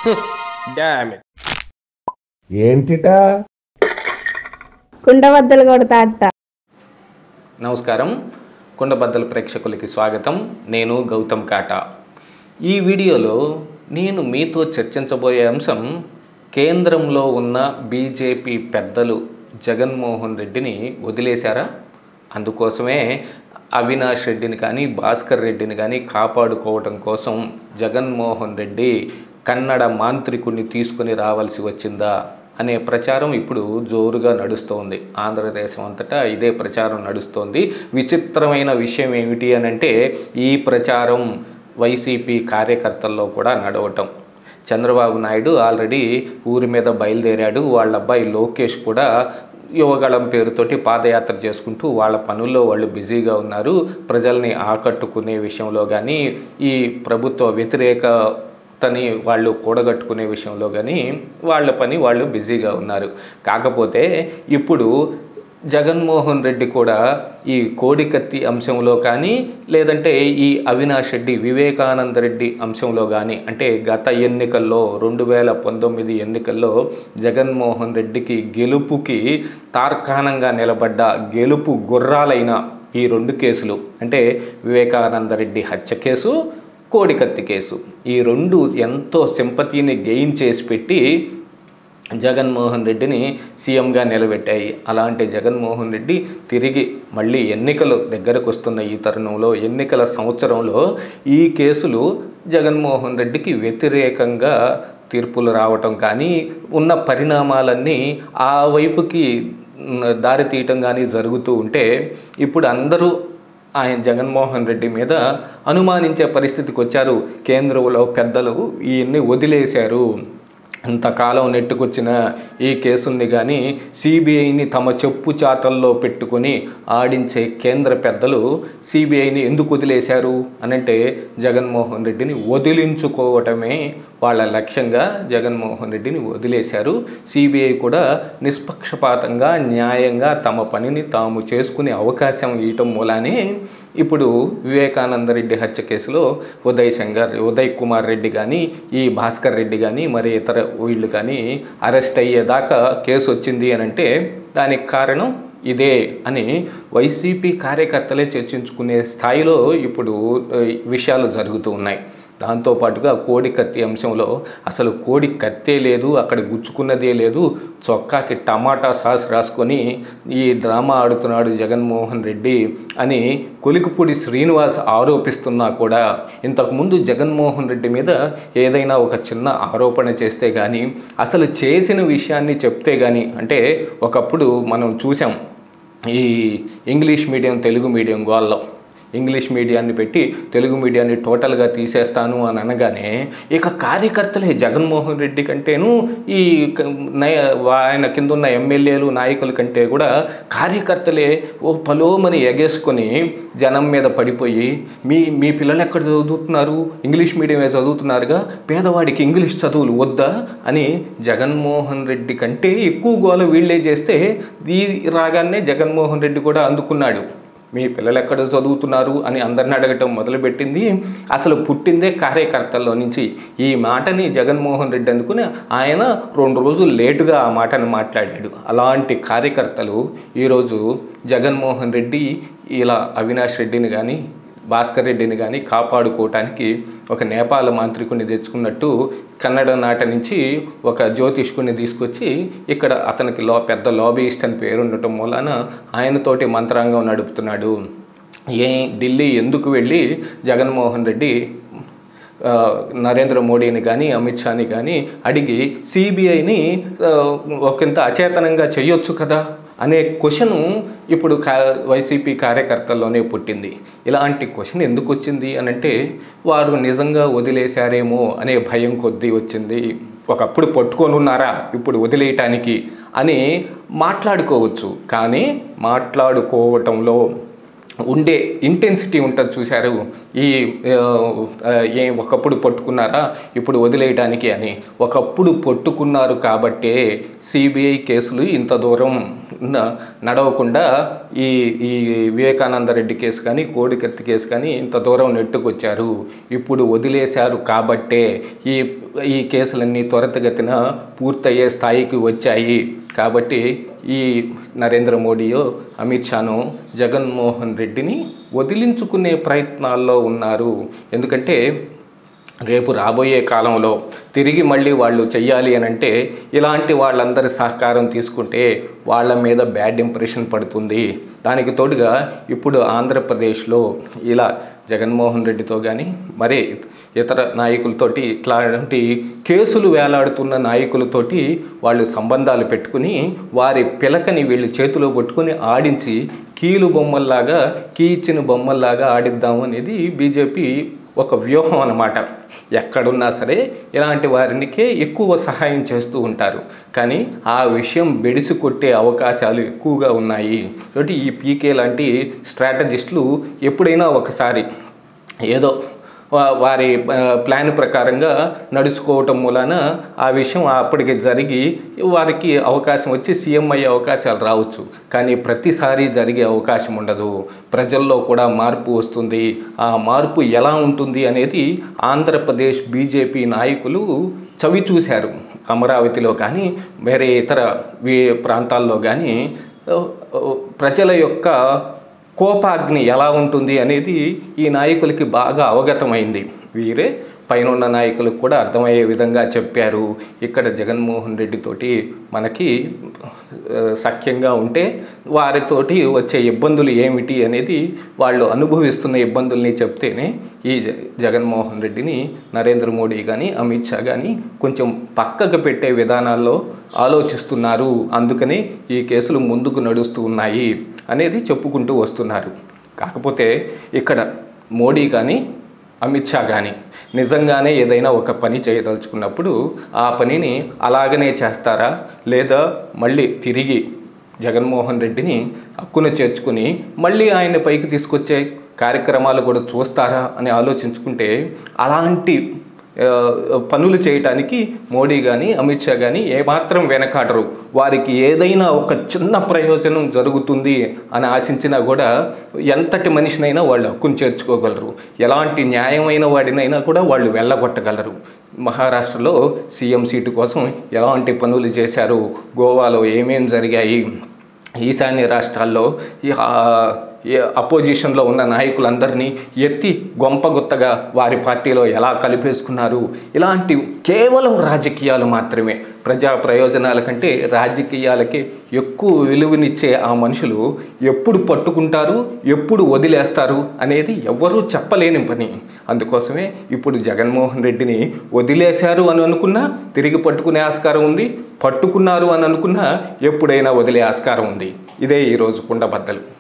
dam ఏంటిటా కుండబద్దలు కొడతా అత్త నమస్కారం కుండబద్దల ప్రేక్షకులకి స్వాగతం నేను గౌతమ్ కాటా ఈ వీడియోలో నేను మీతో చర్చించబోయే అంశం కేంద్రంలో ఉన్న బీజేపీ పెద్దలు జగన్మోహన్ రెడ్డిని వదిలేశారా అందుకోసమే అవినాష్ రెడ్డిని కానీ భాస్కర్ రెడ్డిని కానీ కాపాడుకోవటం కోసం జగన్మోహన్ రెడ్డి కన్నడ మాంత్రికుడిని తీసుకుని రావాల్సి వచ్చిందా అనే ప్రచారం ఇప్పుడు జోరుగా నడుస్తోంది ఆంధ్రదేశం అంతటా ఇదే ప్రచారం నడుస్తోంది విచిత్రమైన విషయం ఏమిటి అని అంటే ఈ ప్రచారం వైసీపీ కార్యకర్తల్లో కూడా నడవటం చంద్రబాబు నాయుడు ఆల్రెడీ ఊరి మీద బయలుదేరాడు వాళ్ళ అబ్బాయి లోకేష్ కూడా యువగళం పేరుతోటి పాదయాత్ర చేసుకుంటూ వాళ్ళ పనుల్లో వాళ్ళు బిజీగా ఉన్నారు ప్రజల్ని ఆకట్టుకునే విషయంలో కానీ ఈ ప్రభుత్వ వ్యతిరేకతని వాళ్ళు కూడగట్టుకునే విషయంలో కానీ వాళ్ళ పని వాళ్ళు బిజీగా ఉన్నారు కాకపోతే ఇప్పుడు జగన్మోహన్ రెడ్డి కూడా ఈ కోడికత్తి అంశంలో కానీ లేదంటే ఈ అవినాష్ రెడ్డి వివేకానంద రెడ్డి అంశంలో కానీ అంటే గత ఎన్నికల్లో రెండు వేల పంతొమ్మిది ఎన్నికల్లో జగన్మోహన్ రెడ్డికి గెలుపుకి తార్కాణంగా నిలబడ్డ గెలుపు గుర్రాలైన ఈ రెండు కేసులు అంటే వివేకానంద రెడ్డి హత్య కేసు కోడికత్తి కేసు ఈ రెండు ఎంతో సింపతిని గెయిన్ చేసి పెట్టి జగన్మోహన్ రెడ్డిని సీఎంగా నిలబెట్టాయి అలాంటి జగన్మోహన్ రెడ్డి తిరిగి మళ్ళీ ఎన్నికలు దగ్గరకు వస్తున్న ఈ తరుణంలో ఎన్నికల సంవత్సరంలో ఈ కేసులు జగన్మోహన్ రెడ్డికి వ్యతిరేకంగా తీర్పులు రావటం కానీ ఉన్న పరిణామాలన్నీ ఆ వైపుకి మ్, దారి తీయటం కానీ జరుగుతూ ఉంటే ఇప్పుడు అందరూ ఆయన జగన్మోహన్ రెడ్డి మీద అనుమానించే పరిస్థితికి వచ్చారు కేంద్రంలో పెద్దలు ఈయన్ని వదిలేశారు ఇంతకాలం నెట్టుకొచ్చిన ఈ కేసుల్ని కానీ సిబిఐని తమ చెప్పు చాటల్లో పెట్టుకొని ఆడించే కేంద్ర పెద్దలు సిబిఐని ఎందుకు వదిలేశారు అనంటే జగన్మోహన్ రెడ్డిని వదిలించుకోవటమే వాళ్ళ లక్ష్యంగా జగన్మోహన్ రెడ్డిని వదిలేశారు సిబిఐ కూడా నిష్పక్షపాతంగా న్యాయంగా తమ పనిని తాము చేసుకునే అవకాశం ఇవ్వటం మూలానే ఇప్పుడు వివేకానంద రెడ్డి హత్య కేసులో ఉదయ్ శంకర్ ఉదయ్ కుమార్ రెడ్డి కానీ ఈ భాస్కర్ రెడ్డి కానీ మరి ఇతర వీళ్ళు కానీ అరెస్ట్ అయ్యేదాకా కేసు వచ్చింది అని అంటే దానికి కారణం ఇదే అని వైసీపీ కార్యకర్తలే చర్చించుకునే స్థాయిలో ఇప్పుడు ఆ, విషయాలు జరుగుతూ ఉన్నాయి దాంతోపాటుగా కోడి కత్తి అంశంలో అసలు కోడి కత్తే లేదు అక్కడ గుచ్చుకున్నదే లేదు చొక్కాకి టమాటా సాస్ రాసుకొని ఈ డ్రామా ఆడుతున్నాడు జగన్మోహన్ రెడ్డి అని కొలికిపూడి శ్రీనివాస్ ఆరోపిస్తున్నా కూడా ఇంతకుముందు జగన్మోహన్ రెడ్డి మీద ఏదైనా ఒక చిన్న ఆరోపణ చేస్తే కానీ అసలు చేసిన విషయాన్ని చెప్తే కానీ అంటే ఒకప్పుడు మనం చూసాం ఈ ఇంగ్లీష్ మీడియం తెలుగు మీడియం గోల్లో ఇంగ్లీష్ మీడియాన్ని పెట్టి తెలుగు మీడియాన్ని టోటల్గా తీసేస్తాను అని అనగానే ఇక కార్యకర్తలే జగన్మోహన్ రెడ్డి కంటేను ఈ క- నయ ఆయన కింద ఉన్న ఎమ్మెల్యేలు నాయకుల కంటే కూడా కార్యకర్తలే ఓ పలోమని ఎగేసుకొని జనం మీద పడిపోయి మీ మీ పిల్లలు ఎక్కడ చదువుతున్నారు ఇంగ్లీష్ మీడియమే చదువుతున్నారుగా పేదవాడికి ఇంగ్లీష్ చదువులు వద్దా అని జగన్మోహన్ రెడ్డి కంటే ఎక్కువ గోల వీళ్ళే చేస్తే ఈ రాగానే జగన్మోహన్ రెడ్డి కూడా అందుకున్నాడు మీ పిల్లలు ఎక్కడ చదువుతున్నారు అని అందరిని అడగటం మొదలుపెట్టింది అసలు పుట్టిందే కార్యకర్తల్లో నుంచి ఈ మాటని జగన్మోహన్ రెడ్డి అందుకుని ఆయన రెండు రోజులు లేటుగా ఆ మాటను మాట్లాడాడు అలాంటి కార్యకర్తలు ఈరోజు జగన్మోహన్ రెడ్డి ఇలా అవినాష్ రెడ్డిని కానీ భాస్కర్ రెడ్డిని కానీ కాపాడుకోవటానికి ఒక నేపాల మాంత్రికుని తెచ్చుకున్నట్టు కన్నడ నాట నుంచి ఒక జ్యోతిష్కుని తీసుకొచ్చి ఇక్కడ అతనికి లో పెద్ద లాబీయిస్ట్ అని పేరు ఉండటం మూలాన ఆయనతోటి మంత్రాంగం నడుపుతున్నాడు ఏ ఢిల్లీ ఎందుకు వెళ్ళి జగన్మోహన్ రెడ్డి ఆ, నరేంద్ర మోడీని కానీ అమిత్ షాని కానీ అడిగి సిబిఐని ఒకంత అచేతనంగా చేయొచ్చు కదా అనే క్వశ్చను ఇప్పుడు కా వైసీపీ కార్యకర్తల్లోనే పుట్టింది ఇలాంటి క్వశ్చన్ ఎందుకు వచ్చింది అని అంటే వారు నిజంగా వదిలేశారేమో అనే భయం కొద్దీ వచ్చింది ఒకప్పుడు పట్టుకొని ఉన్నారా ఇప్పుడు వదిలేయటానికి అని మాట్లాడుకోవచ్చు కానీ మాట్లాడుకోవటంలో ఉండే ఇంటెన్సిటీ ఉంటుంది చూశారు ఈ ఆ, ఆ, ఏ ఒకప్పుడు పట్టుకున్నారా ఇప్పుడు వదిలేయడానికి అని ఒకప్పుడు పట్టుకున్నారు కాబట్టే సిబిఐ కేసులు ఇంత దూరం న- నడవకుండా ఈ ఈ వివేకానంద రెడ్డి కేసు కానీ కోడికత్తి కేసు కానీ ఇంత దూరం నెట్టుకొచ్చారు ఇప్పుడు వదిలేశారు కాబట్టే ఈ ఈ కేసులన్నీ త్వరితగతిన పూర్తయ్యే స్థాయికి వచ్చాయి కాబట్టి ఈ నరేంద్ర మోడీయో అమిత్ షాను జగన్మోహన్ రెడ్డిని వదిలించుకునే ప్రయత్నాల్లో ఉన్నారు ఎందుకంటే రేపు రాబోయే కాలంలో తిరిగి మళ్ళీ వాళ్ళు చెయ్యాలి అని అంటే ఇలాంటి వాళ్ళందరి సహకారం తీసుకుంటే వాళ్ళ మీద బ్యాడ్ ఇంప్రెషన్ పడుతుంది దానికి తోడుగా ఇప్పుడు ఆంధ్రప్రదేశ్లో ఇలా జగన్మోహన్ రెడ్డితో కానీ మరి ఇతర నాయకులతోటి ఇట్లాంటి కేసులు వేలాడుతున్న నాయకులతోటి వాళ్ళు సంబంధాలు పెట్టుకుని వారి పిలకని వీళ్ళు చేతిలో పట్టుకుని ఆడించి కీలు బొమ్మల్లాగా కీ ఇచ్చిన బొమ్మల్లాగా ఆడిద్దాం అనేది బీజేపీ ఒక వ్యూహం అన్నమాట ఎక్కడున్నా సరే ఇలాంటి వారినికే ఎక్కువ సహాయం చేస్తూ ఉంటారు కానీ ఆ విషయం బెడిసి కొట్టే అవకాశాలు ఎక్కువగా ఉన్నాయి కాబట్టి ఈ పీకే లాంటి స్ట్రాటజిస్టులు ఎప్పుడైనా ఒకసారి ఏదో వా- వారి ఆ, ప్లాన్ ప్రకారంగా నడుచుకోవటం మూలాన ఆ విషయం అప్పటికి జరిగి వారికి అవకాశం వచ్చి సీఎం అయ్యే అవకాశాలు రావచ్చు కానీ ప్రతిసారి జరిగే అవకాశం ఉండదు ప్రజల్లో కూడా మార్పు వస్తుంది ఆ మార్పు ఎలా ఉంటుంది అనేది ఆంధ్రప్రదేశ్ బీజేపీ నాయకులు చవి చూశారు అమరావతిలో కానీ వేరే ఇతర వీ- ప్రాంతాల్లో కానీ ఆ, ఆ, ప్రజల యొక్క కోపాగ్ని ఎలా ఉంటుంది అనేది ఈ నాయకులకి బాగా అవగతమైంది వీరే పైన ఉన్న నాయకులకు కూడా అర్థమయ్యే విధంగా చెప్పారు ఇక్కడ జగన్మోహన్ రెడ్డితోటి మనకి ఆ, సఖ్యంగా ఉంటే వారితోటి వచ్చే ఇబ్బందులు ఏమిటి అనేది వాళ్ళు అనుభవిస్తున్న ఇబ్బందుల్ని చెప్తేనే ఈ జ- జగన్మోహన్ రెడ్డిని నరేంద్ర మోడీ కానీ అమిత్ షా కానీ కొంచెం పక్కకు పెట్టే విధానాల్లో ఆలోచిస్తున్నారు అందుకని ఈ కేసులు ముందుకు నడుస్తూ ఉన్నాయి అనేది చెప్పుకుంటూ వస్తున్నారు కాకపోతే ఇక్కడ మోడీ కానీ అమిత్ షా కానీ నిజంగానే ఏదైనా ఒక పని చేయదలుచుకున్నప్పుడు ఆ పనిని అలాగనే చేస్తారా లేదా మళ్ళీ తిరిగి జగన్మోహన్ రెడ్డిని హక్కున చేర్చుకుని మళ్ళీ ఆయన పైకి తీసుకొచ్చే కార్యక్రమాలు కూడా చూస్తారా అని ఆలోచించుకుంటే అలాంటి ఆ, పనులు చేయటానికి మోడీ కానీ అమిత్ షా కానీ ఏమాత్రం వెనకాడరు వారికి ఏదైనా ఒక చిన్న ప్రయోజనం జరుగుతుంది అని ఆశించినా కూడా ఎంతటి మనిషినైనా వాళ్ళు హక్కును చేర్చుకోగలరు ఎలాంటి న్యాయమైన వాడినైనా కూడా వాళ్ళు వెళ్ళగొట్టగలరు మహారాష్ట్రలో సీఎం సీటు కోసం ఎలాంటి పనులు చేశారు గోవాలో ఏమేం జరిగాయి ఈశాన్య రాష్ట్రాల్లో ఈ ఆ, ఈ అపోజిషన్లో ఉన్న నాయకులందరినీ ఎత్తి గొంపగుత్తగా వారి పార్టీలో ఎలా కలిపేసుకున్నారు ఇలాంటి కేవలం రాజకీయాలు మాత్రమే ప్రజా ప్రయోజనాల కంటే రాజకీయాలకి ఎక్కువ విలువనిచ్చే ఆ మనుషులు ఎప్పుడు పట్టుకుంటారు ఎప్పుడు వదిలేస్తారు అనేది ఎవ్వరూ చెప్పలేని పని అందుకోసమే ఇప్పుడు జగన్మోహన్ రెడ్డిని వదిలేశారు అని అనుకున్నా తిరిగి పట్టుకునే ఆస్కారం ఉంది పట్టుకున్నారు అని అనుకున్నా ఎప్పుడైనా వదిలే ఆస్కారం ఉంది ఇదే ఈరోజు కుండబద్దలు